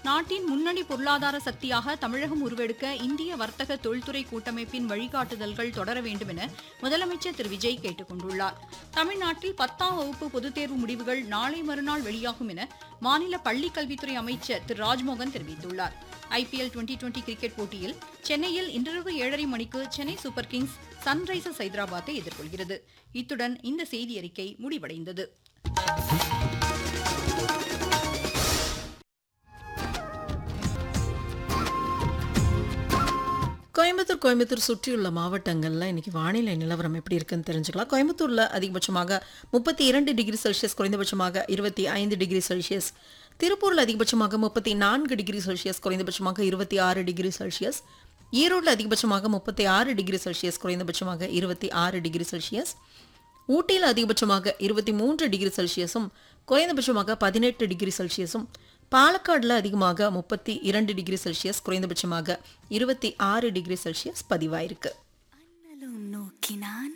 நாட்டின் முன்னணி பொருளாதார சக்தியாக தமிழகம் உருவெடுக்க இந்திய வர்த்தக தொழில்துறை கூட்டமைப்பின் வழிகாட்டுதல்கள் தொடர வேண்டும் என முதலமைச்சர் திரு விஜய் கேட்டுக் கொண்டுள்ளார் தமிழ்நாட்டில் பத்தாம் வகுப்பு பொதுத் தேர்வு முடிவுகள் நாளை மறுநாள் வெளியாகும் என மாநில பள்ளிக் கல்வித்துறை அமைச்சர் திரு ராஜ்மோகன் தெரிவித்துள்ளார் ஐபிஎல் டுவெண்டி டுவெண்டி கிரிக்கெட் போட்டியில் சென்னையில் இன்றிரவு ஏழரை மணிக்கு சென்னை சூப்பர் கிங்ஸ் சன்ரைசர்ஸ் ஹைதராபாத்தை எதிர்கொள்கிறது இத்துடன் இந்த செய்தி அறிக்கை முடிவடைந்தது கோயம்புத்தூர் கோயம்புத்தூர் சுற்றியுள்ள மாவட்டங்களில் இன்னைக்கு வானிலை நிலவரம் எப்படி இருக்குன்னு தெரிஞ்சுக்கலாம் கோயம்புத்தூரில் அதிகபட்சமாக முப்பத்தி இரண்டு டிகிரி செல்சியஸ் குறைந்தபட்சமாக இருபத்தி ஐந்து டிகிரி செல்சியஸ் திருப்பூரில் அதிகபட்சமாக முப்பத்தி நான்கு டிகிரி செல்சியஸ் குறைந்தபட்சமாக இருபத்தி ஆறு டிகிரி செல்சியஸ் ஈரோட்டில் அதிகபட்சமாக முப்பத்தி ஆறு டிகிரி செல்சியஸ் குறைந்தபட்சமாக இருபத்தி ஆறு டிகிரி செல்சியஸ் ஊட்டியில் அதிகபட்சமாக இருபத்தி மூன்று டிகிரி செல்சியஸும் குறைந்தபட்சமாக பதினெட்டு டிகிரி செல்சியஸும் பாலக்காடில் அதிகமாக முப்பத்தி இரண்டு டிகிரி செல்சியஸ் குறைந்தபட்சமாக இருபத்தி ஆறு டிகிரி செல்சியஸ் பதிவாயிருக்கு அண்ணலும் நோக்கினான்